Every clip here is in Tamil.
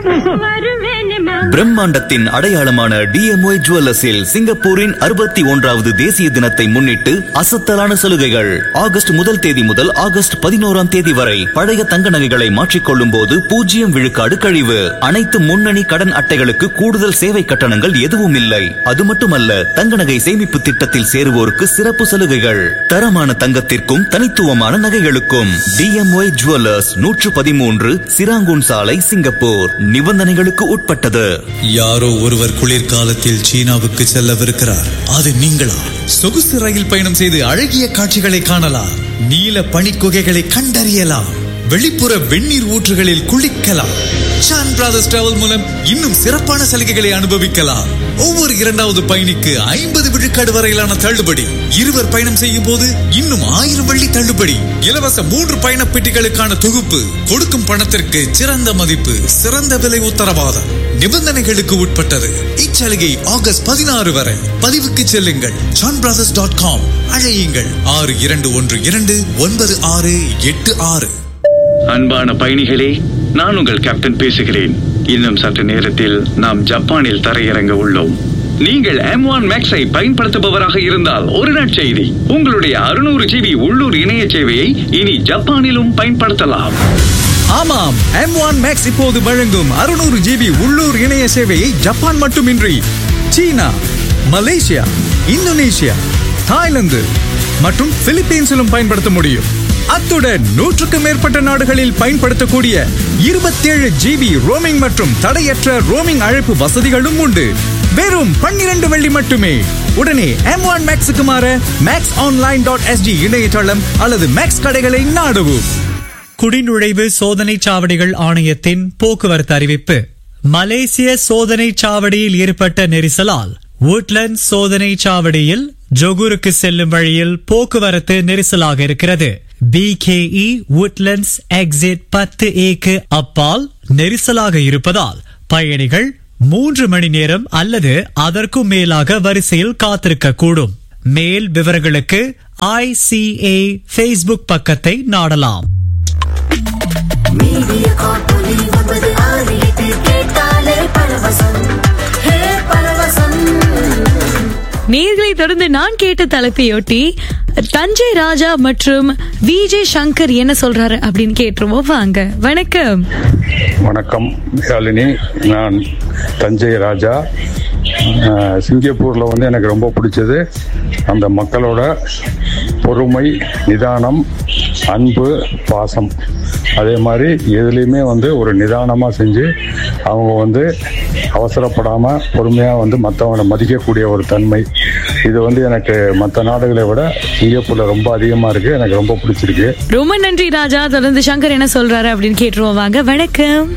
பிரம்மாண்டத்தின் அடையாளமான டிஎம்ஒய் ஜுவல்லர்ஸில் சிங்கப்பூரின் அறுபத்தி ஒன்றாவது தேசிய தினத்தை முன்னிட்டு அசத்தலான சலுகைகள் ஆகஸ்ட் முதல் தேதி முதல் ஆகஸ்ட் பதினோராம் தேதி வரை பழைய தங்க நகைகளை மாற்றிக்கொள்ளும் போது பூஜ்ஜியம் விழுக்காடு கழிவு அனைத்து முன்னணி கடன் அட்டைகளுக்கு கூடுதல் சேவை கட்டணங்கள் எதுவும் இல்லை அது மட்டுமல்ல தங்க நகை சேமிப்பு திட்டத்தில் சேருவோருக்கு சிறப்பு சலுகைகள் தரமான தங்கத்திற்கும் தனித்துவமான நகைகளுக்கும் டிஎம்ஒய் ஜுவல்லர்ஸ் நூற்று பதிமூன்று சிராங்கூன் சாலை சிங்கப்பூர் நிபந்தனைகளுக்கு உட்பட்டது யாரோ ஒருவர் குளிர்காலத்தில் சீனாவுக்கு செல்லவிருக்கிறார் அது நீங்களா சொகுசு ரயில் பயணம் செய்து அழகிய காட்சிகளை காணலாம் நீல பனிக்குகைகளை கண்டறியலாம் வெளிப்புற வெந்நீர் ஊற்றுகளில் குளிக்கலாம் சான் பிரதர்ஸ் டிராவல் மூலம் இன்னும் சிறப்பான சலுகைகளை அனுபவிக்கலாம் ஒவ்வொரு இரண்டாவது பயணிக்கு ஐம்பது விழுக்காடு வரையிலான தள்ளுபடி இருவர் பயணம் செய்யும் போது இன்னும் ஆயிரம் வெள்ளி தள்ளுபடி இலவச மூன்று பயண பெட்டிகளுக்கான தொகுப்பு கொடுக்கும் பணத்திற்கு சிறந்த மதிப்பு சிறந்த விலை உத்தரவாதம் நிபந்தனைகளுக்கு உட்பட்டது இச்சலுகை ஆகஸ்ட் பதினாறு வரை பதிவுக்கு செல்லுங்கள் சான் பிரதர்ஸ் டாட் காம் அழையுங்கள் ஆறு இரண்டு ஒன்று இரண்டு ஒன்பது ஆறு எட்டு ஆறு அன்பான பயணிகளே நான் உங்கள் கேப்டன் பேசுகிறேன் இன்னும் சற்று நேரத்தில் நாம் ஜப்பானில் தரையிறங்க உள்ளோம் நீங்கள் எம் ஒன் மேக்ஸை பயன்படுத்துபவராக இருந்தால் ஒரு நற்செய்தி உங்களுடைய அறுநூறு ஜிபி உள்ளூர் இணைய சேவையை இனி ஜப்பானிலும் பயன்படுத்தலாம் ஆமாம் எம் ஒன் மேக்ஸ் இப்போது வழங்கும் அறுநூறு ஜிபி உள்ளூர் இணைய சேவையை ஜப்பான் மட்டுமின்றி சீனா மலேசியா இந்தோனேஷியா தாய்லாந்து மற்றும் பிலிப்பீன்ஸிலும் பயன்படுத்த முடியும் அத்துடன் நூற்றுக்கும் மேற்பட்ட நாடுகளில் பயன்படுத்தக்கூடிய இருபத்தேழு ஜிபி ரோமிங் மற்றும் தடையற்ற ரோமிங் அழைப்பு வசதிகளும் உண்டு வெறும் பன்னிரண்டு வெள்ளி மட்டுமே உடனே எம் ஒன் மேக்ஸுக்கு மாற மேக்ஸ் ஆன்லைன் டாட் எஸ்டி இணையதளம் அல்லது மேக்ஸ் கடைகளை நாடவும் குடிநுழைவு சோதனைச் சாவடிகள் ஆணையத்தின் போக்குவரத்து அறிவிப்பு மலேசிய சோதனைச் சாவடியில் ஏற்பட்ட நெரிசலால் woodlands சோதனைச் சாவடியில் ஜொகூருக்கு செல்லும் வழியில் போக்குவரத்து நெரிசலாக இருக்கிறது பிகேஇ woodlands எக்ஸிட் பத்து ஏக்கு அப்பால் நெரிசலாக இருப்பதால் பயணிகள் மூன்று மணி நேரம் அல்லது அதற்கும் மேலாக வரிசையில் காத்திருக்க கூடும் மேல் விவரங்களுக்கு ஐசிஏ ஃபேஸ்புக் பக்கத்தை நாடலாம் மீடியா காப்பொலி ஒன்பது ஆறு எட்டு கேட்டாலே பரவசம் ஹே பரவசம் நேர்களை தொடர்ந்து நான் கேட்ட தலைப்பையொட்டி தஞ்சை ராஜா மற்றும் விஜய் சங்கர் என்ன சொல்றாரு அப்படின்னு கேட்டுருவோம் வாங்க வணக்கம் வணக்கம் யாழினி நான் தஞ்சை ராஜா அஹ், சிங்கப்பூரில் வந்து எனக்கு ரொம்ப பிடிச்சது அந்த மக்களோட பொறுமை நிதானம் அன்பு பாசம் அதே மாதிரி எதுலேயுமே வந்து ஒரு நிதானமாக செஞ்சு அவங்க வந்து அவசரப்படாமல் பொறுமையாக வந்து மற்றவங்களை மதிக்கக்கூடிய ஒரு தன்மை இது வந்து எனக்கு மற்ற நாடுகளை விட சிங்கப்பூரில் ரொம்ப அதிகமாக இருக்குது எனக்கு ரொம்ப பிடிச்சிருக்கு ரொம்ப நன்றி ராஜா தொடர்ந்து சங்கர் என்ன சொல்றாரு அப்படின்னு கேட்டுருவோம் வாங்க வணக்கம்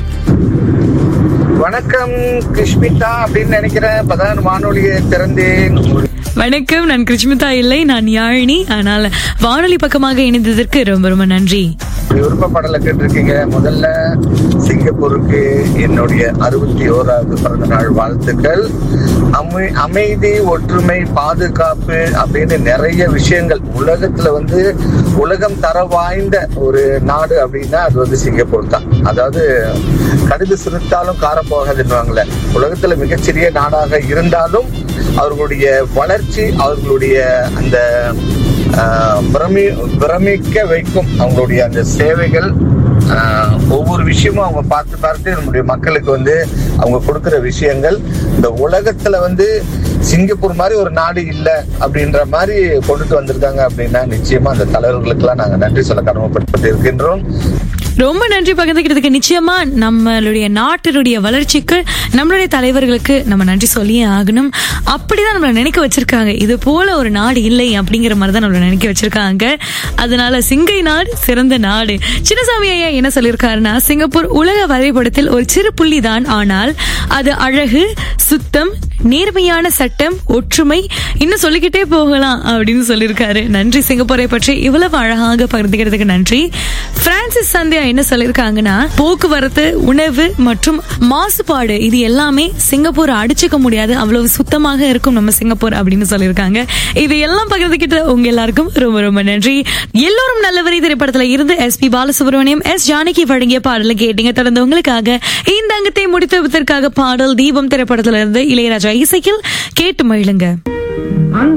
வணக்கம் கிருஷ்மிதா அப்படின்னு நினைக்கிறேன் இப்பதான் வானொலியை திறந்தேன் வணக்கம் நான் கிருஷ்மிதா இல்லை நான் யாழினி ஆனால் வானொலி பக்கமாக இணைந்ததற்கு ரொம்ப ரொம்ப நன்றி விருப்ப பாடலை கேட்டிருக்கீங்க முதல்ல சிங்கப்பூருக்கு என்னுடைய அறுபத்தி ஓராவது பிறந்த நாள் வாழ்த்துக்கள் அமை அமைதி ஒற்றுமை பாதுகாப்பு அப்படின்னு நிறைய விஷயங்கள் உலகத்துல வந்து உலகம் தர வாய்ந்த ஒரு நாடு அப்படின்னா அது வந்து சிங்கப்பூர் தான் அதாவது கடுகு சிறுத்தாலும் காரம் போகாதுன்னுவாங்கல்ல உலகத்துல மிகச்சிறிய நாடாக இருந்தாலும் அவர்களுடைய வளர்ச்சி அவர்களுடைய அந்த ஆஹ், பிரமி பிரமிக்க வைக்கும் அவங்களுடைய அந்த சேவைகள் ஆஹ், ஒவ்வொரு விஷயமும் அவங்க பார்த்து பார்த்து நம்முடைய மக்களுக்கு வந்து அவங்க கொடுக்கிற விஷயங்கள் இந்த உலகத்துல வந்து சிங்கப்பூர் மாதிரி ஒரு நாடு இல்லை அப்படின்ற மாதிரி கொண்டுட்டு வந்திருக்காங்க அப்படின்னா நிச்சயமா அந்த தலைவர்களுக்கெல்லாம் நாங்க நன்றி சொல்ல கடமைப்பட்டு இருக்கின்றோம் ரொம்ப நன்றி பகிர்ந்துக்கிட்டதுக்கு நிச்சயமா நம்மளுடைய நாட்டினுடைய வளர்ச்சிக்கு நம்மளுடைய தலைவர்களுக்கு நம்ம நன்றி சொல்லியே ஆகணும் அப்படிதான் நம்மளை நினைக்க வச்சிருக்காங்க இது போல ஒரு நாடு இல்லை அப்படிங்கிற மாதிரி தான் நம்மளை நினைக்க வச்சிருக்காங்க அதனால சிங்கை நாடு சிறந்த நாடு சின்னசாமி ஐயா என்ன சொல்லியிருக்காருன்னா சிங்கப்பூர் உலக வரைபடத்தில் ஒரு சிறு புள்ளி தான் ஆனால் அது அழகு சுத்தம் நேர்மையான சட்டம் ஒற்றுமை இன்னும் சொல்லிக்கிட்டே போகலாம் அப்படின்னு சொல்லியிருக்காரு நன்றி சிங்கப்பூரை பற்றி இவ்வளவு அழகாக பகிர்ந்துக்கிறதுக்கு நன்றி பிரான்சிஸ் சந்தியா என்ன சொல்லியிருக்காங்கன்னா போக்குவரத்து உணவு மற்றும் மாசுபாடு இது எல்லாமே சிங்கப்பூர் அடிச்சுக்க முடியாது அவ்வளவு சுத்தமாக இருக்கும் நம்ம சிங்கப்பூர் அப்படின்னு சொல்லியிருக்காங்க இது எல்லாம் பகிர்ந்துக்கிட்ட உங்க எல்லாருக்கும் ரொம்ப ரொம்ப நன்றி எல்லோரும் நல்லவரை திரைப்படத்துல இருந்து S P Balasubrahmanyam S Janaki வழங்கிய பாடலை கேட்டீங்க தொடர்ந்து உங்களுக்காக இந்த இந்த அங்கத்தை முடித்ததற்காக பாடல் தீபம் திரைப்படத்திலிருந்து இளையராஜா இசையில் கேட்டு மகிழுங்க